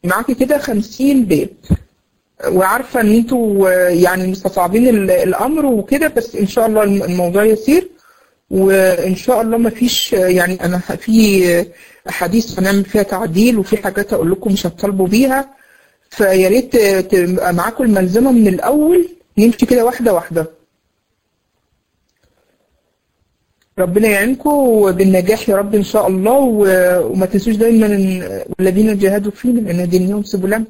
معاكي كده 50 باب وعارفة ان انتوا آه، يعني مستصعبين ال- الامر وكده بس ان شاء الله الم- الموضوع يسير وان شاء الله ما فيش يعني انا ه- في آه، احاديث هنعمل فيها تعديل وفي حاجات اقول لكم مش هتطالبوا بيها فيا ريت آه، تبقى معاكم الملزمة من الاول نمشي كده واحدة واحدة ربنا يعينكم بالنجاح يا رب ان شاء الله و- وما تنسوش دايما إن والذين جاهدوا فينا لان هديناهم سبلنا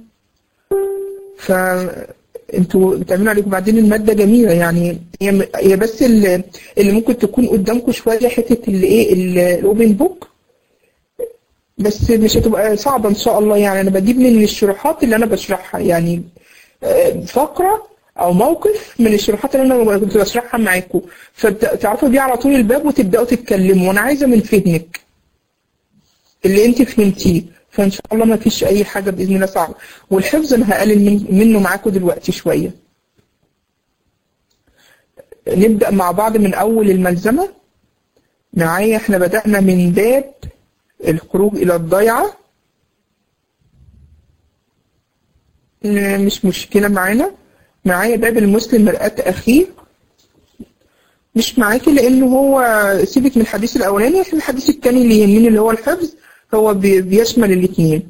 فانتوا بتعملوا عليكم بعدين الماده جميله يعني هي هي بس اللي, اللي ممكن تكون قدامكم شويه حته اللي ايه الاوبن بوك بس مش هتبقى صعبه ان شاء الله يعني انا بجيب من الشروحات اللي انا بشرحها يعني آه، فقره او موقف من الشروحات اللي انا كنت بشرحها معاكم فتعرفوا بيه على طول الباب وتبداوا تتكلموا وانا عايزه من فهمك اللي انت فهمتيه فان شاء الله ما فيش اي حاجه باذن الله صعبه والحفظ انا هقلل من منه معاكم دلوقتي شويه نبدا مع بعض من اول الملزمه معايا احنا بدانا من باب الخروج الى الضيعه م- مش مشكله معانا معايا باب المسلم مرآة اخيه مش معاكي لانه هو سيبك من الحديث الاولاني احنا الحديث الثاني اللي يهمني اللي هو الحفظ هو بي- بيشمل الاثنين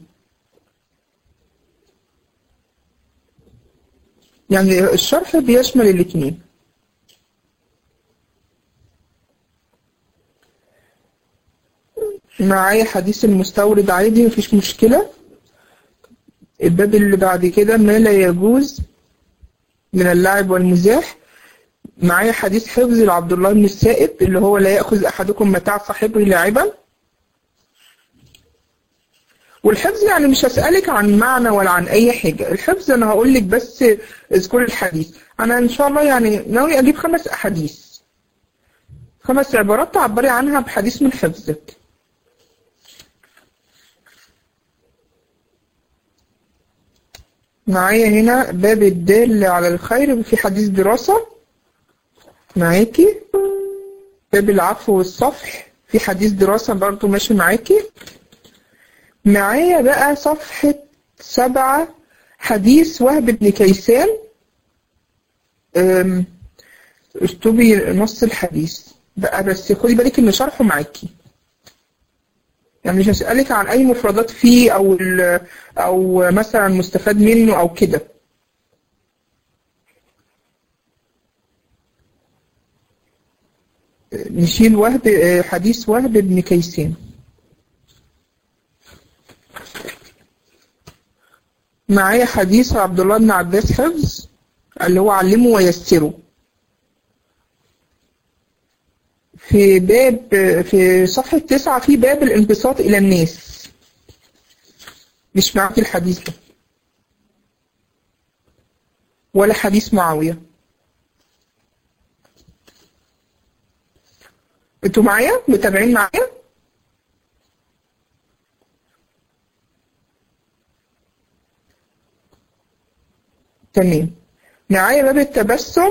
يعني الشرح بيشمل الاثنين معايا حديث المستورد عادي مفيش مشكلة الباب اللي بعد كده ما لا يجوز من اللعب والمزاح معايا حديث حفظ لعبد الله بن السائب اللي هو لا يأخذ أحدكم متاع صاحبه لاعبا والحفظ يعني مش هسألك عن معنى ولا عن أي حاجة الحفظ أنا هقول لك بس اذكر الحديث أنا إن شاء الله يعني ناوي أجيب خمس أحاديث خمس عبارات تعبري عنها بحديث من حفظك معايا هنا باب الدال على الخير في حديث دراسة معاكي باب العفو والصفح في حديث دراسة برضو ماشي معاكي معايا بقى صفحة سبعة حديث وهب بن كيسان أم، اكتبي نص الحديث بقى بس خدي بالك ان شرحه معاكي يعني مش هسألك عن أي مفردات فيه أو ال- أو مثلا مستفاد منه أو كده نشيل وهب حديث وهب بن كيسان معايا حديث عبد الله بن عباس حفظ اللي هو علمه ويسره في باب في صفحة تسعة في باب الانبساط إلى الناس مش معاك الحديث ده ولا حديث معاوية انتوا معايا متابعين معايا تمام معايا باب التبسم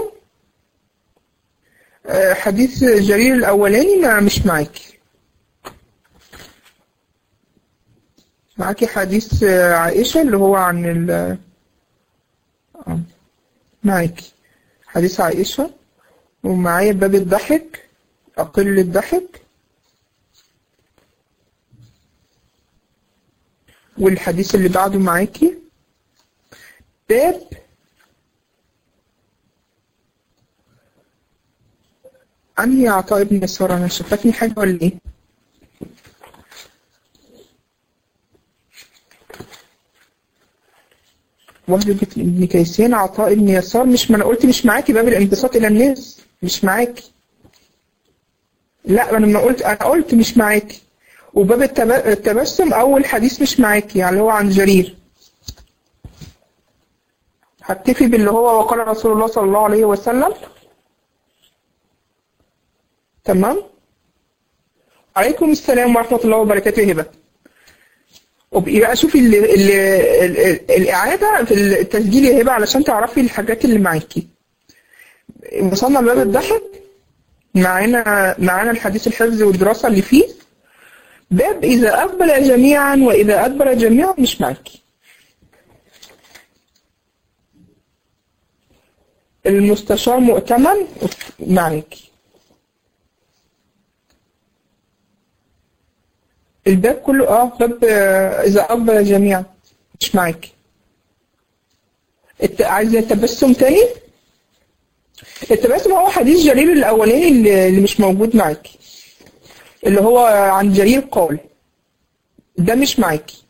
آه، حديث جرير الأولاني ما مش معاكي معاكي حديث آه، عائشة اللي هو عن ال آه، معاكي حديث عائشة ومعايا باب الضحك أقل الضحك والحديث اللي بعده معاكي باب أنهي عطاء ابن يسار أنا شفتني حاجة ولا إيه؟ وهب ابن كيسان عطاء ابن يسار مش ما أنا قلت مش معاكي باب الانبساط إلى الناس مش معاكي لا أنا ما قلت أنا قلت مش معاكي وباب التب... التبسم أول حديث مش معاكي يعني اللي هو عن جرير هكتفي باللي هو وقال رسول الله صلى الله عليه وسلم تمام عليكم السلام ورحمة الله وبركاته يا هبة وبقي بقى شوفي ال ال ال ال الإعادة في التسجيل يا هبة علشان تعرفي الحاجات اللي معاكي وصلنا لباب الضحك معانا معانا الحديث الحفظ والدراسة اللي فيه باب إذا أقبل جميعا وإذا أدبر جميعا مش معاكي المستشار مؤتمن معاكي الباب كله اه باب آه، اذا اقبل جميعا مش معاكي الت... عايزه تبسم تاني التبسم هو حديث جرير الاولاني اللي اللي مش موجود معاكي اللي هو عن جرير قال ده مش معاكي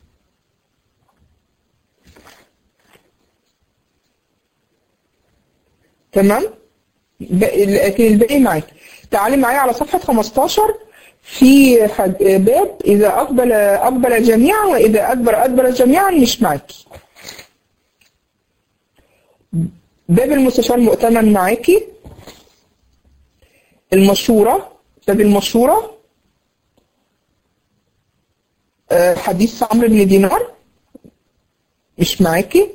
تمام ب- لكن الباقي معاك تعالي معايا على صفحة 15 في حد- باب إذا أقبل أقبل جميعا وإذا أدبر أدبر جميعا مش معاكي باب المستشار مؤتمن معاكي المشورة باب المشورة آه، حديث عمرو بن دينار مش معاكي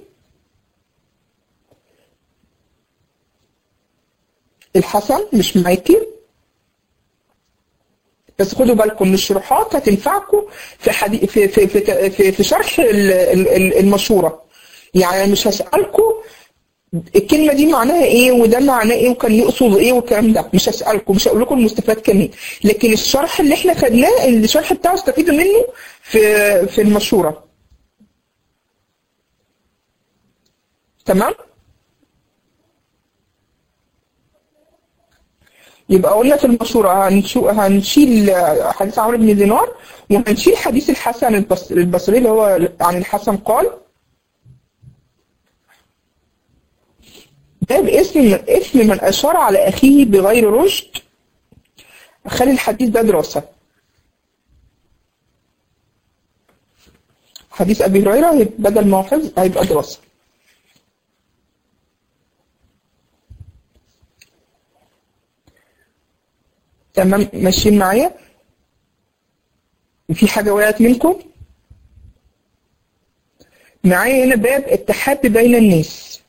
الحسن مش معاكي بس خدوا بالكم الشروحات هتنفعكم في حدي... في في في في, في شرح ال- ال- ال- المشورة يعني مش هسألكم الكلمة دي معناها ايه وده معناه ايه وكان يقصد ايه والكلام ده مش هسألكم مش هقول لكم المستفاد كان ايه لكن الشرح اللي احنا خدناه الشرح بتاعه استفيدوا منه في في المشورة تمام يبقى قلنا في المشورة هنشو هنشيل حديث عمرو بن دينار وهنشيل حديث الحسن البص- البصري اللي هو عن الحسن قال باب اسم اسم من أشار على أخيه بغير رشد خلي الحديث ده دراسة حديث أبي هريرة هيبقى بدل ما هو حفظ هيبقى دراسة تمام ماشيين معايا في حاجة وقعت منكم معايا هنا باب التحدي بين الناس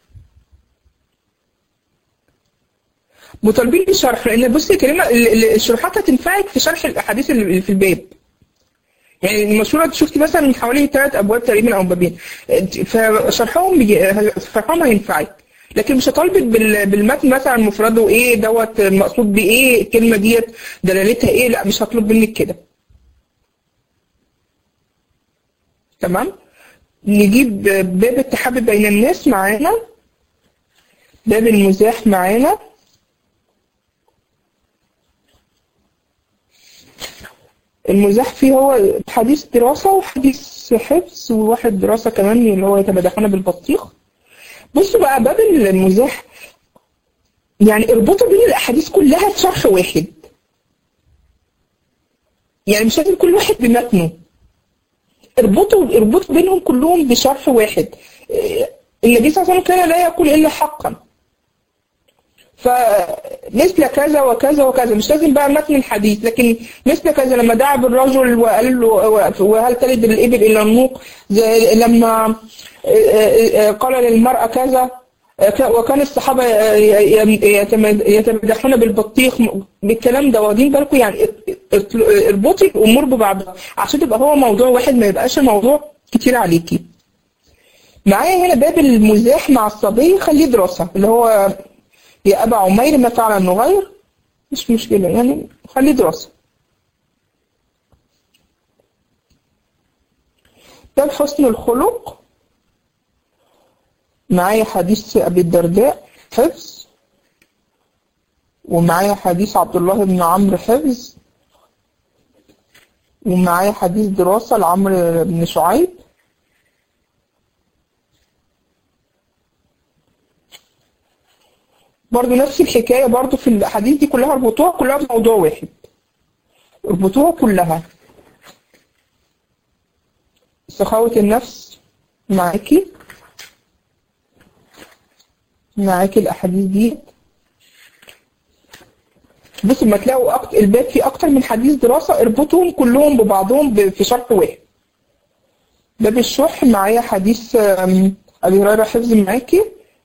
مطالبين بالشرح لان بصي الكلمه ال- ال- الشروحات هتنفعك في شرح الاحاديث اللي في الباب يعني المشهورة شفتي مثلا من حوالي ثلاث ابواب تقريبا او بابين فشرحهم بيجي شرحهم هينفعك لكن مش هطالبك بال- بالمتن مثلا مفرده ايه دوت المقصود بايه الكلمه ديت دلالتها ايه لا مش هطلب منك كده تمام نجيب باب التحدي بين الناس معانا باب المزاح معانا المزاح فيه هو حديث دراسة وحديث حفظ وواحد دراسة كمان اللي هو يتمدحون بالبطيخ بصوا بقى باب المزاح يعني اربطوا بين الأحاديث كلها في شرح واحد يعني مش لازم كل واحد بمتنه اربطوا اربطوا بينهم كلهم بشرح واحد إيه، النبي صلى الله عليه وسلم كان لا يقول إلا حقا فمثل كذا وكذا وكذا مش لازم بقى متن الحديث لكن مثل كذا لما دعا بالرجل وقال له وهل تلد الإبل إلا النوق زي لما قال للمرأة كذا وكان الصحابة يتمد- يتمدحون بالبطيخ بالكلام ده واخدين بالكم يعني اربطي الأمور ببعضها عشان تبقى هو موضوع واحد ما يبقاش الموضوع كتير عليكي معايا هنا باب المزاح مع الصبي خليه دراسة اللي هو يا أبا عمير ما فعل النغير مش مشكلة يعني خليه دراسة باب حسن الخلق معايا حديث أبي الدرداء حفظ ومعايا حديث عبد الله بن عمرو حفظ ومعايا حديث دراسة لعمرو بن شعيب برضو نفس الحكاية برضو في الأحاديث دي كلها اربطوها كلها في موضوع واحد اربطوها كلها سخاوة النفس معاكي معاكي الأحاديث دي بصوا لما تلاقوا أكتر الباب فيه أكتر من حديث دراسة اربطوهم كلهم ببعضهم ب- في شرح واحد باب الشح معايا حديث آم، أبي هريرة حفظ معاكي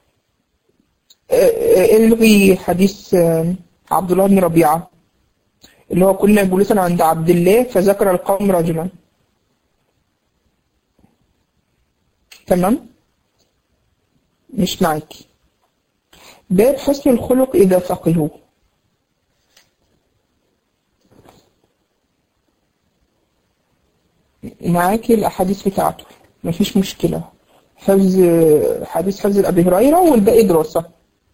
الغي حديث آه، عبد الله بن ربيعة اللي هو كنا جلوسا عند عبد الله فذكر القوم رجلا تمام مش معاكي باب حسن الخلق إذا فقهوا معاكي الأحاديث بتاعته مفيش مشكلة حفظ حديث حفظ أبي هريرة والباقي دراسة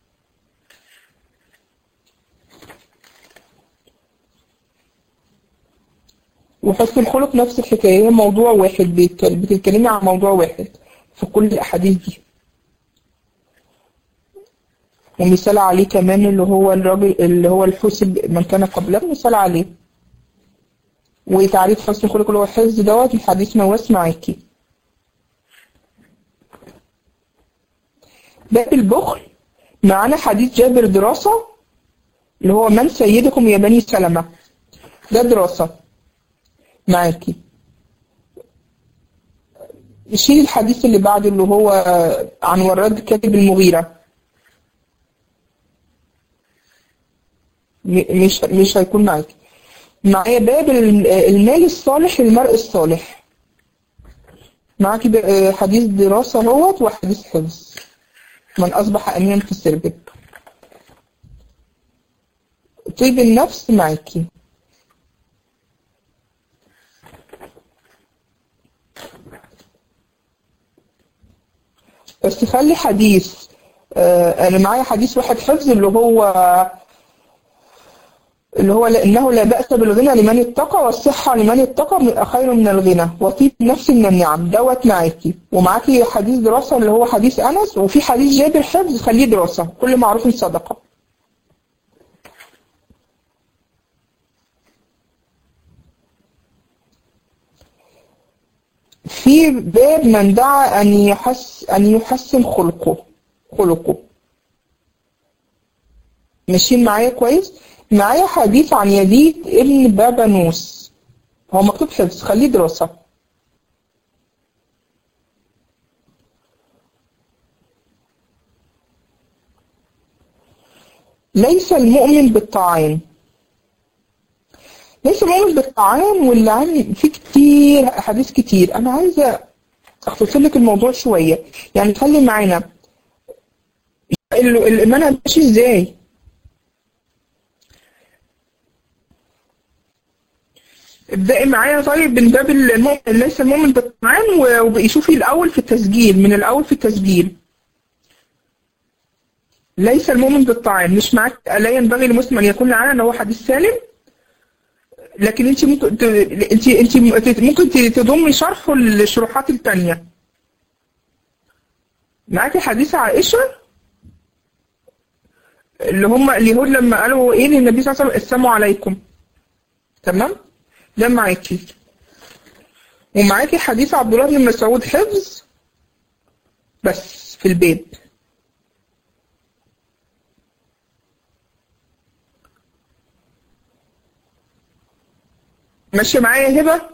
وحسن الخلق نفس الحكاية هي موضوع واحد بيتكل- بتتكلمي عن موضوع واحد في كل الأحاديث دي ومثال عليه كمان اللي هو الراجل اللي هو الحسب من كان قبله مثال عليه وتعريف حسن الخلق اللي هو الحفظ دوت الحديث نواس معاكي باب البخل معانا حديث جابر دراسة اللي هو من سيدكم يا بني سلمة ده دراسة معاكي شيل الحديث اللي بعده اللي هو عن وراد كاتب المغيرة م- مش مش هيكون معاكي معايا باب ال- المال الصالح للمرء الصالح معاكي ب- حديث دراسة اهوت وحديث حفظ من أصبح أمينا في سربك طيب النفس معاكي بس خلي حديث آه، أنا معايا حديث واحد حفظ اللي هو اللي هو لأنه لا بأس بالغنى لمن اتقى والصحة لمن اتقى خير من الغنى وطيب النفس من النعم دوت معاكي ومعاكي حديث دراسة اللي هو حديث أنس وفي حديث جابر حفظ خليه دراسة كل معروف صدقة في باب من دعا أن يحس أن يحسن خلقه خلقه ماشيين معايا كويس معايا حديث عن يزيد ابن بابنوس هو مكتوب حفظ خليه دراسة ليس المؤمن بالطعام ليس المؤمن بالطعام واللي عن في كتير أحاديث كتير أنا عايزة أختصر لك الموضوع شوية يعني خلي معانا ال- الإيمان ماشي إزاي ابدأي معايا طيب من باب المؤمن ليس المؤمن بالطعام و- وبقي شوفي الأول في التسجيل من الأول في التسجيل ليس المؤمن بالطعام مش معاك لا ينبغي لمسلم أن يكون لعانة أن هو حديث سالم لكن انت ممكن ت... انت انت ممكن ت- تضمي شرحه للشروحات التانية معاكي حديث عائشة اللي هم اليهود لما قالوا ايه للنبي صلى الله عليه وسلم السلام عليكم تمام ده معاكي ومعاكي حديث عبد الله بن مسعود حفظ بس في البيت ماشية معايا يا هبة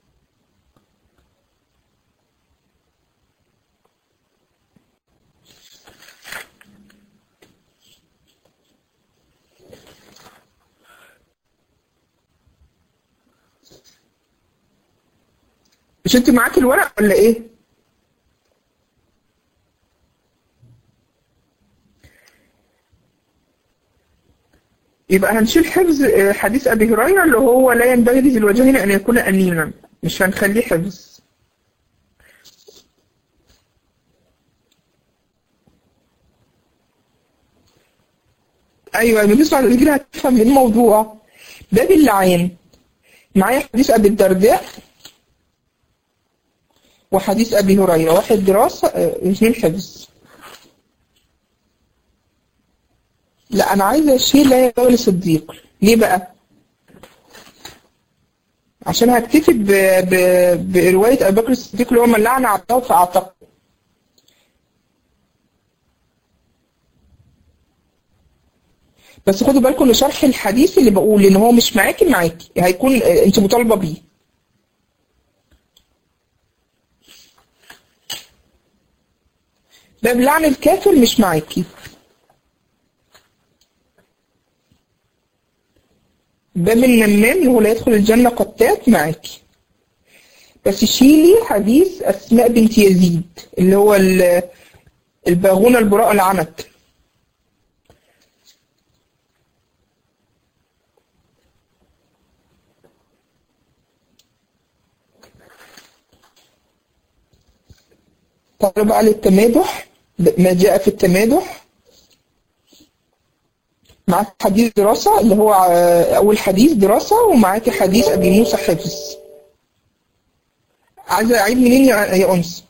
مش انت معاكي الورق ولا ايه؟ يبقى هنشيل حفظ آه، حديث ابي هريره اللي هو لا ينبغي لذي الوجهين ان يكون امينا مش هنخليه حفظ ايوه بالنسبه للرجل هتفهم من الموضوع باب اللعين معايا حديث ابي الدرداء وحديث ابي هريره واحد دراسه آه، اثنين حفظ لا انا عايزه اشيل لا ينبغي للصديق ليه بقى عشان هكتفي ب... ب... بروايه ابي بكر الصديق اللي هو من لعن عبده فاعتقه بس خدوا بالكم ان شرح الحديث اللي بقول ان هو مش معاكي معاكي هيكون آه، انت مطالبه بيه باب لعن الكافر مش معاكي باب النمام اللي هو لا يدخل الجنة قتات معاكي بس شيلي حديث أسماء بنت يزيد اللي هو ال- الباغونة البراء العنت تعالوا بقى للتمادح ما جاء في التمادح معاك حديث دراسة اللي هو أول حديث دراسة ومعاك حديث أبي موسى حفظ عايزة أعيد منين يا أنس؟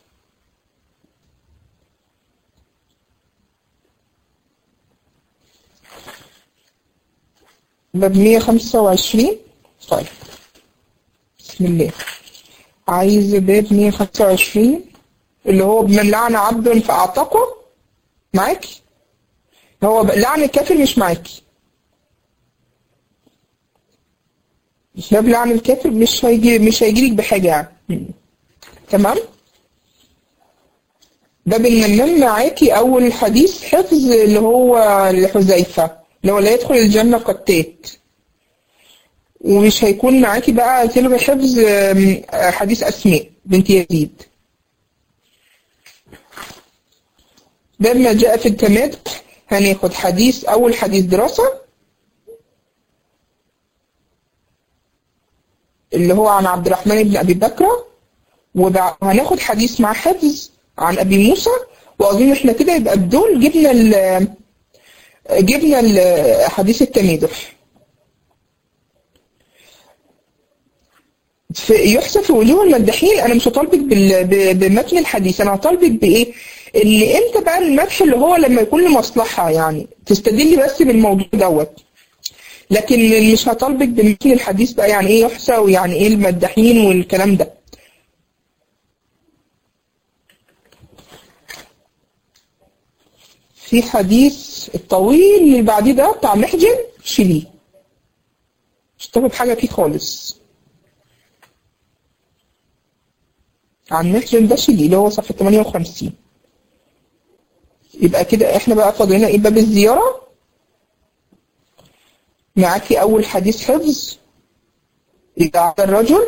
باب 125 طيب بسم الله عايز باب 125 اللي هو بمن لعن عبد فأعتقه معاكي هو لعن الكافر مش معاكي باب لعن الكافر مش هيجي مش هيجيلك بحاجة يعني تمام باب النمام معاكي أول حديث حفظ اللي هو لحذيفة اللي هو لا يدخل الجنة قتات ومش هيكون معاكي بقى تلغي حفظ حديث أسماء بنت يزيد باب ما جاء في التماد هناخد حديث أول حديث دراسة اللي هو عن عبد الرحمن بن أبي بكر وهناخد حديث مع حفظ عن أبي موسى وأظن إحنا كده يبقى بدول جبنا ال جبنا حديث التمادح في يحسب في وجوه المداحين انا مش هطالبك بمتن الحديث انا هطالبك بايه ان امتى بقى المدح اللي هو لما يكون لمصلحه يعني تستدلي بس بالموضوع دوت لكن مش هطالبك بمتن الحديث بقى يعني ايه يحسى ويعني ايه المداحين والكلام ده في حديث الطويل اللي بعديه ده بتاع محجن شيليه مش تاخد حاجه فيه خالص عن محجن ده شيليه اللي هو صفحه 58 يبقى كده احنا بقى فاضلنا ايه باب الزياره معاكي اول حديث حفظ اذا على الرجل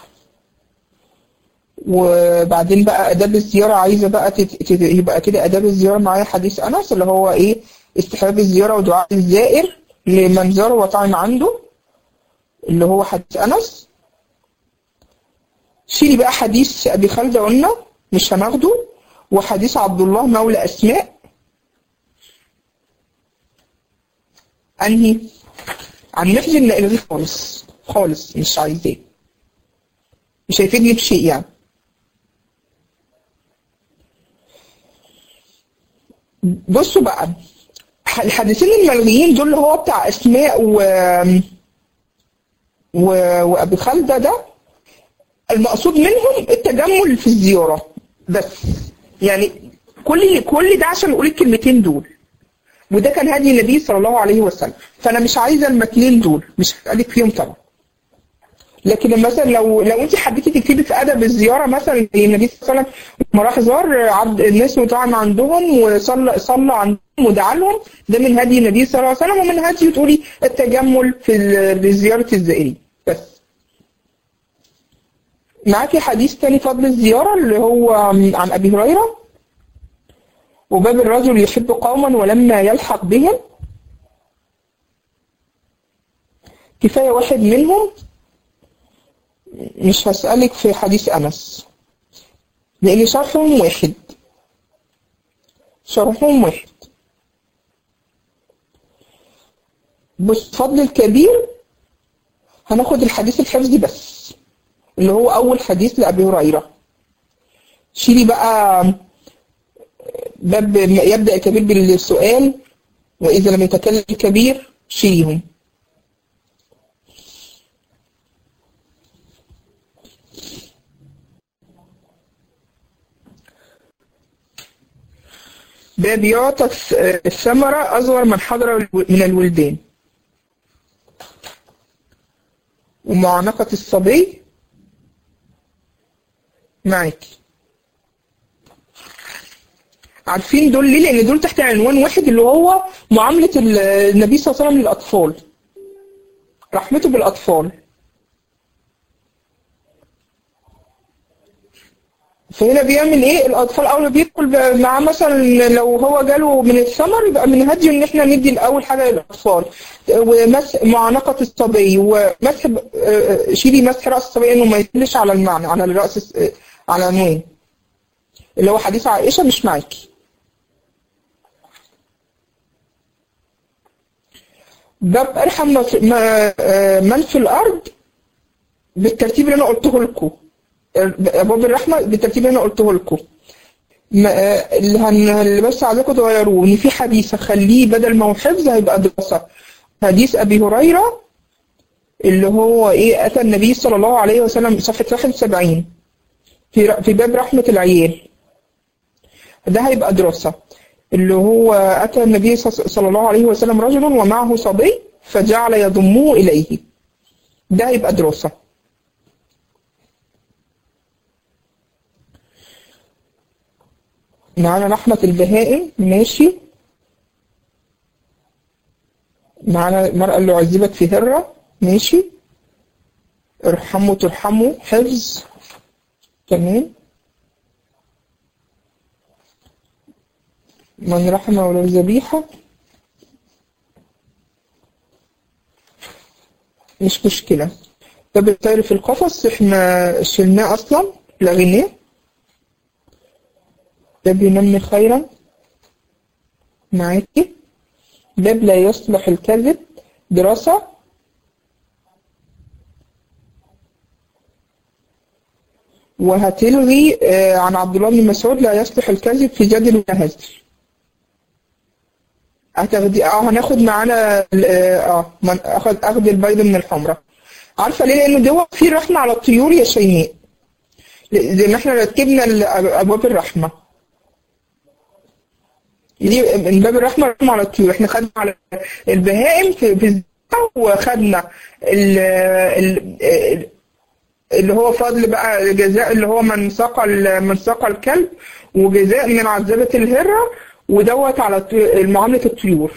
وبعدين بقى اداب الزياره عايزه بقى تت... يبقى كده اداب الزياره معايا حديث انس اللي هو ايه استحباب الزياره ودعاء الزائر لمن زار وطعم عنده اللي هو حديث انس شيلي بقى حديث ابي خالد قلنا مش هناخده وحديث عبد الله مولى اسماء انهي عن محجن نلغيه خالص خالص مش عايزاه مش هيفيدني بشيء يعني بصوا بقى الحديثين الملغيين دول اللي هو بتاع اسماء و و وابي خالده ده المقصود منهم التجمل في الزياره بس يعني كل كل ده عشان نقول الكلمتين دول وده كان هدي النبي صلى الله عليه وسلم فانا مش عايزه المتنين دول مش هسالك فيهم طبعا لكن مثلا لو لو انت حبيتي تكتبي في ادب الزياره مثلا زي النبي صلى الله عليه وسلم لما راح زار عبد الناس وطعم عندهم وصلى صلى عندهم ودعا لهم ده من هدي النبي صلى الله عليه وسلم ومن هدي تقولي التجمل في بزياره الزائرين بس معاكي حديث تاني فضل الزياره اللي هو عن ابي هريره وباب الرجل يحب قوما ولما يلحق بهم كفايه واحد منهم مش هسألك في حديث أنس لأن شرحهم واحد شرحهم واحد بس فضل الكبير هناخد الحديث الحفظي بس اللي هو أول حديث لأبي هريرة شيلي بقى باب يبدأ الكبير بالسؤال وإذا لم يتكلم الكبير شيليهم باب يعطى الثمرة أصغر من حضر من الولدان ومعانقة الصبي معاكي عارفين دول ليه؟ لأن دول تحت عنوان واحد اللي هو معاملة النبي صلى الله عليه وسلم للأطفال رحمته بالأطفال فهنا بيعمل ايه الاطفال اول ما بيدخل معاه مثلا لو هو جاله من الثمر يبقى من هديه ان احنا ندي الاول حاجه للاطفال ومسح معانقه الصبي ومسح شيلي مسح راس الصبي انه ما يدلش على المعنى على الراس على عنوان اللي هو حديث عائشة مش معاكي باب ارحم ما في- ما- آه، من في الارض بالترتيب اللي انا قلته لكم باب الرحمه بالترتيب اللي انا قلته لكم ما- آه، اللي هن اللي بس عايزاكم تغيروه ان في حديث اخليه بدل ما هو حفظ هيبقى دراسه حديث ابي هريره اللي هو ايه اتى النبي صلى الله عليه وسلم صفحه 71 في ر- في باب رحمه العيال ده هيبقى دراسه اللي هو اتى النبي ص- صلى الله عليه وسلم رجل ومعه صبي فجعل يضمه اليه ده هيبقى دراسه معانا رحمة البهائم ماشي معانا المرأة اللي عذبت في هرة ماشي ارحموا ترحموا حفظ تمام من رحم ولو ذبيحة مش مشكلة طب الطير في القفص احنا شلناه اصلا لغيناه ده بينمي خيرا معاكي باب لا يصلح الكذب دراسة وهتلغي آه، عن عبد الله بن مسعود لا يصلح الكذب في جدل ولا هزل هتاخدي اه هناخد معانا ال- اه آه، من- اخد اخد البيض من الحمرة عارفة ليه لان دوت فيه رحمة على الطيور يا شيماء زي ما احنا رتبنا ال- ابواب الرحمة دي من باب الرحمة رحمة على الطيور احنا خدنا على البهائم في في الزكاة وخدنا ال ال اللي هو فضل بقى جزاء اللي هو من سقى ال- من سقى الكلب وجزاء من عذبة الهرة ودوت على الطي- معاملة الطيور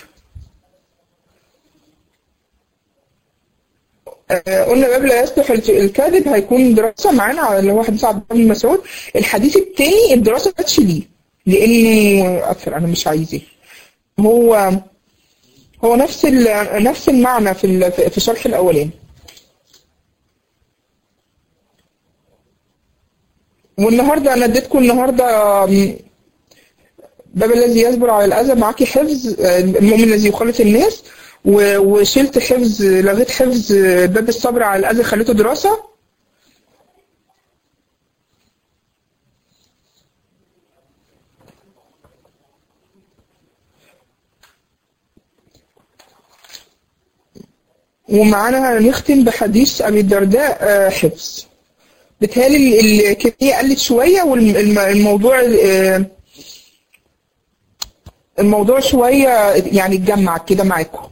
آه، قلنا باب لا يصلح الك- الكذب هيكون دراسة معانا على اللي هو حديث عبد الله بن مسعود الحديث التاني الدراسة ما كانتش ليه لأنه أكثر أنا مش عايزاه هو هو نفس ال- نفس المعنى في ال- في في شرح الأولاني والنهارده انا اديتكم النهارده آم، باب الذي يصبر على الاذى معاكي حفظ آه، المؤمن الذي يخالط الناس و- وشلت حفظ لغيت حفظ آه، باب الصبر على الاذى خليته دراسه ومعانا هنختم بحديث ابي الدرداء آه، حفظ بتهيألي ال- الكمية قلت شوية والموضوع الموضوع شوية يعني اتجمع كده معاكم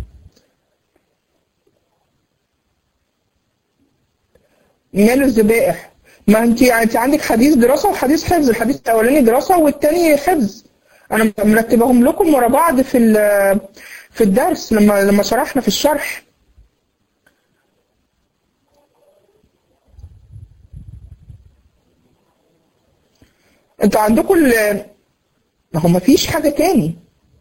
ماله الذبائح ما انت انت عندك حديث دراسة وحديث حفظ الحديث الأولاني دراسة والتاني حفظ أنا مرتبهم لكم ورا بعض في ال- في الدرس لما لما شرحنا في الشرح انتوا عندكم ال- ما هو مفيش حاجة تاني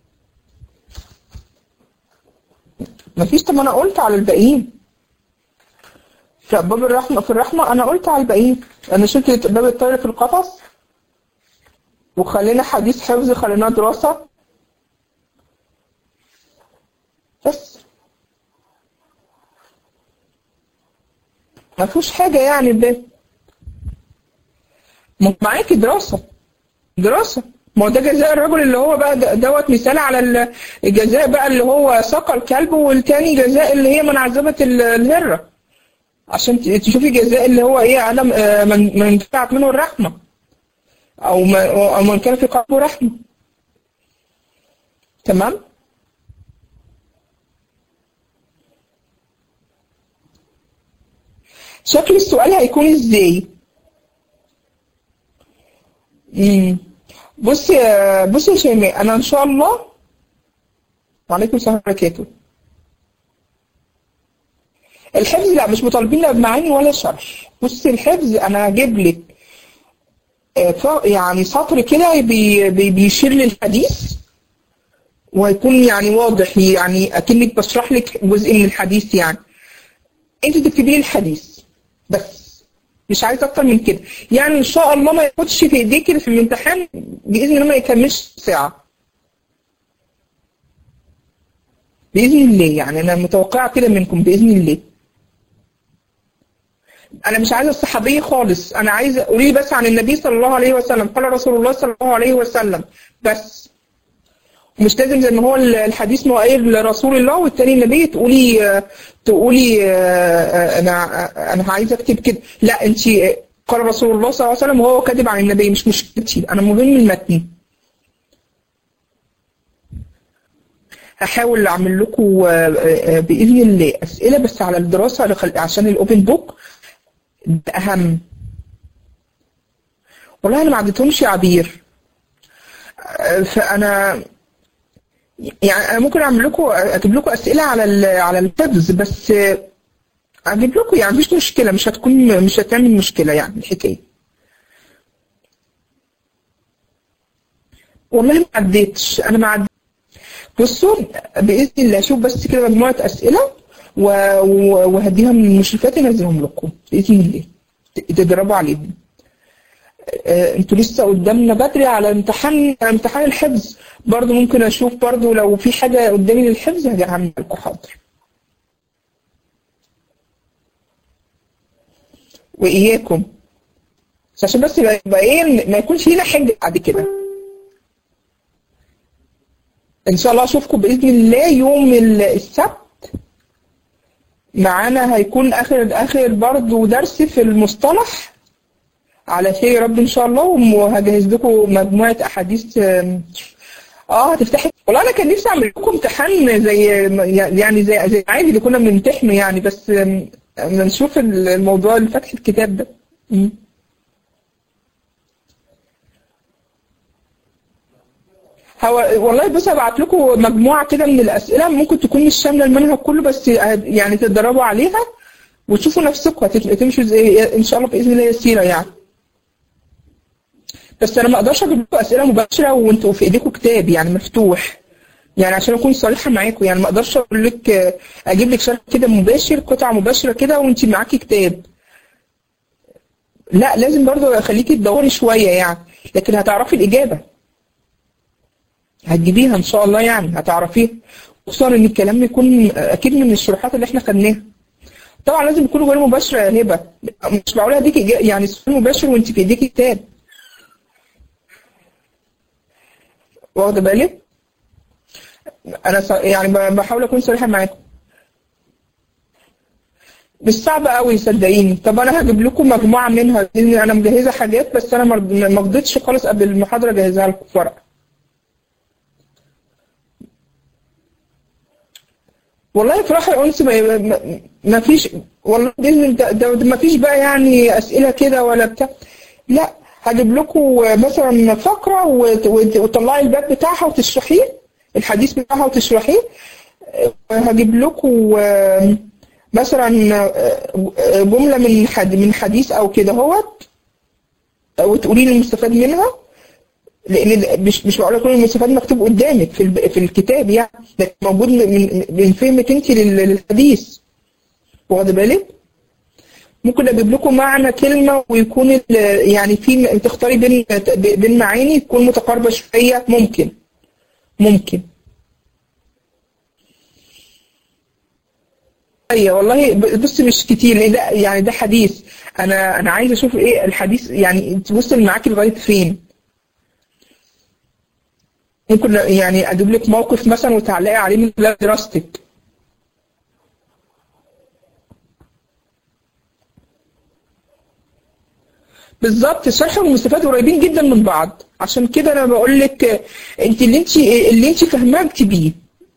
مفيش طب ما انا قلت على الباقيين في باب الرحمة في الرحمة انا قلت على الباقيين انا شلت باب الطير في القفص وخلينا حديث حفظ خليناه دراسة بس مفيش حاجة يعني الباب ما معاكي دراسة دراسة ما هو ده جزاء الرجل اللي هو بقى د- دوت مثال على ال- الجزاء بقى اللي هو سقى الكلب والتاني جزاء اللي هي من عذبة ال- الهرة عشان ت- تشوفي جزاء اللي هو ايه عدم آه، من من انتفعت منه الرحمة او ما او من كان في قلبه رحمة تمام شكل السؤال هيكون ازاي امم بصي يا بصي يا شيماء انا ان شاء الله وعليكم السلام ورحمه الله وبركاته الحفظ لا مش مطالبين لا بمعاني ولا شرح بصي الحفظ انا هجيب لك آه، ف- يعني سطر كده بي بي بيشير للحديث وهيكون يعني واضح يعني اكنك بشرح لك جزء من الحديث يعني انت تكتبي لي الحديث بس مش عايز اكتر من كده يعني ان شاء الله ما ياخدش في ايديك في الامتحان باذن الله ما يكملش ساعه باذن الله يعني انا متوقعه كده منكم باذن الله انا مش عايزه الصحابيه خالص انا عايزه قولي لي بس عن النبي صلى الله عليه وسلم قال رسول الله صلى الله عليه وسلم بس مش لازم زي ما هو الحديث ما قايل رسول الله والتاني النبي تقولي تقولي انا انا عايزه اكتب كده لا انت قال رسول الله صلى الله عليه وسلم وهو كاتب عن النبي مش مشكلتي انا مهم المتن هحاول اعمل لكم باذن الله اسئله بس على الدراسه عشان الاوبن بوك ده اهم والله انا ما عدتهمش يا عبير فانا يعني انا ممكن اعمل لكم اجيب لكم اسئله على على الحفظ بس اجيب لكم يعني مفيش مشكله مش هتكون مش هتعمل مشكله يعني الحكايه والله ما عديتش انا ما عديتش بصوا باذن الله اشوف بس كده مجموعه اسئله وهديها من المشرفات انزلهم لكم باذن الله تدربوا عليهم انتوا لسه قدامنا بدري على امتحان امتحان الحفظ برضو ممكن اشوف برضو لو في حاجه قدامي للحفظ هاجي اعمل لكم حاضر واياكم عشان بس يبقى ايه ما يكونش لينا حجه بعد كده ان شاء الله اشوفكم باذن الله يوم السبت معانا هيكون اخر اخر برضو درس في المصطلح على خير يا رب ان شاء الله وهجهز لكم مجموعه احاديث اه هتفتحي والله انا كان نفسي اعمل لكم امتحان زي يعني زي زي عادي اللي كنا بنمتحنه يعني بس نشوف الموضوع اللي فتح الكتاب ده م. هو والله بص هبعت لكم مجموعه كده من الاسئله ممكن تكون مش شامله المنهج كله بس يعني تتدربوا عليها وتشوفوا نفسكم هتمشوا زي ان شاء الله باذن الله يسيره يعني بس انا ما اقدرش اجيب لكم اسئله مباشره وانتوا في ايديكم كتاب يعني مفتوح يعني عشان اكون صريحه معاكم يعني ما اقدرش اقول لك اجيب لك شرح كده مباشر قطعه مباشره كده وانت معاكي كتاب لا لازم برضو اخليكي تدوري شويه يعني لكن هتعرفي الاجابه هتجيبيها ان شاء الله يعني هتعرفيها خصوصا ان الكلام يكون اكيد من الشروحات اللي احنا خدناها طبعا لازم يكون غير مباشره يا هبه مش معقول اديكي يعني سؤال مباشر وانت في ايديكي كتاب واخده بالك انا يعني بحاول اكون صريحه معاكم مش صعب قوي صدقيني طب انا هجيب لكم مجموعه منها لان انا مجهزه حاجات بس انا ما رضيتش خالص قبل المحاضره اجهزها لكم في ورقه والله بصراحه يا انس ما, ما فيش والله باذن ده, ده ما فيش بقى يعني اسئله كده ولا بتاع لا هجيب لكم مثلا فقره وتطلعي الباب بتاعها وتشرحيه الحديث بتاعها وتشرحيه هجيب لكم مثلا جمله من من حديث او كده اهوت وتقولي لي المستفاد منها لان مش مش معقول يكون المستفاد مكتوب قدامك في في الكتاب يعني لكن موجود من من فهمك انت للحديث واخد بالك؟ ممكن اجيب لكم معنى كلمه ويكون يعني في تختاري بين بين معاني تكون متقاربه شويه ممكن ممكن ايوه والله بص مش كتير ده يعني ده حديث انا انا عايز اشوف ايه الحديث يعني تبص معاكي لغايه فين ممكن يعني اجيب لك موقف مثلا وتعلقي عليه من خلال دراستك بالظبط الشرح والمستفاد قريبين جدا من بعض عشان كده انا بقول لك انت اللي انت اللي انت فاهماه اكتبيه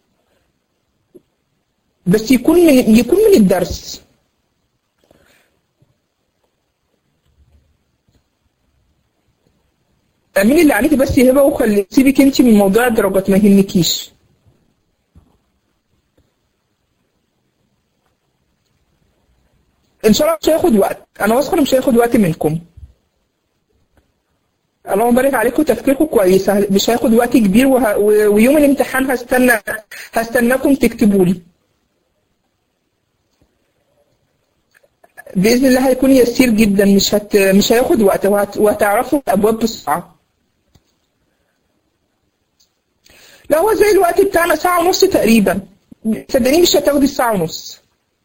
بس يكون من يكون من الدرس اعملي اللي عليكي بس يا هبه وخلي سيبك انت من موضوع الدرجات ما يهمكيش ان شاء الله مش هياخد وقت انا واثقه مش هياخد وقت منكم اللهم بارك عليكم تفكيركم كويس مش هياخد وقت كبير وه... ويوم الامتحان هستنى هستناكم تكتبوا لي بإذن الله هيكون يسير جدا مش هت... مش هياخد وقت وهت... وهتعرفوا الأبواب بسرعة لا هو زي الوقت بتاعنا ساعة ونص تقريبا صدقني مش هتاخدي الساعة ونص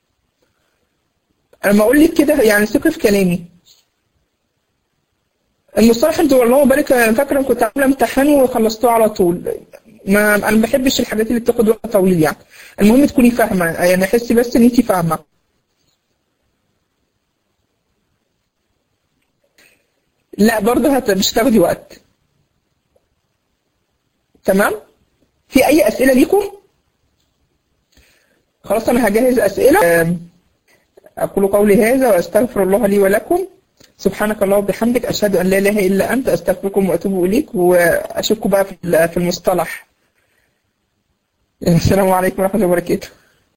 أنا لما أقول لك كده يعني ثقي في كلامي المصطلح انت اللهم بارك انا فاكره كنت عامله امتحان وخلصتوه على طول ما انا ما بحبش الحاجات اللي بتاخد وقت طويل يعني المهم تكوني فاهمه يعني احس بس ان انت فاهمه لا برضه هت... مش هتاخدي وقت تمام في اي اسئله ليكم خلاص انا هجهز اسئله اقول قولي هذا واستغفر الله لي ولكم سبحانك اللهم وبحمدك اشهد ان لا اله الا انت استغفركم واتوب اليك واشوفكم بقى في المصطلح السلام عليكم ورحمه الله وبركاته